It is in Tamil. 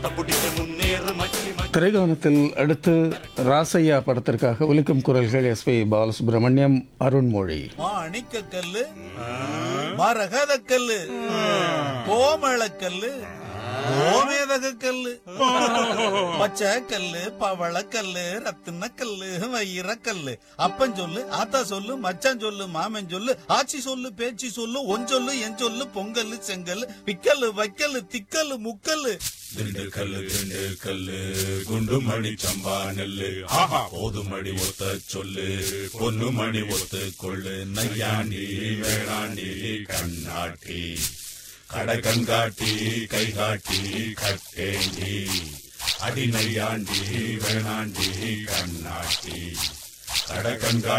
திரைகானத்தில் அடுத்து ராசையா படத்திற்காக ஒலிக்கும் குரல்கள் எஸ் பி பாலசுப்ரமணியம் அருண்மொழி மாணிக்க கல்லு மரகத கல்லு கோமள கல்லு கோமேதக கல்லு பச்சை கல்லு பவள கல்லு ரத்தின கல்லு வைர கல்லு அப்பன் சொல்லு ஆத்தா சொல்லு மச்சான் சொல்லு மாமன் சொல்லு ஆச்சி சொல்லு பேச்சி சொல்லு ஒன் சொல்லு என் சொல்லு பொங்கல் செங்கல் பிக்கல்லு வைக்கல்லு திக்கல்லு முக்கல்லு திண்டுக்கல்லு திண்டுக்கல்லு குண்டு மணி சம்பா நெல்லு ஆஹா போதுமணி ஒத்த சொல்லு பொண்ணு மணி ஒத்து கொள்ளு நையாண்டி வேளாண்டி கண்ணாட்டி கடை கண்காட்டி கை காட்டி கட்டேண்டி அடி நையாண்டி வேணாண்டி கண்ணாட்டி கடை கண்காட்டி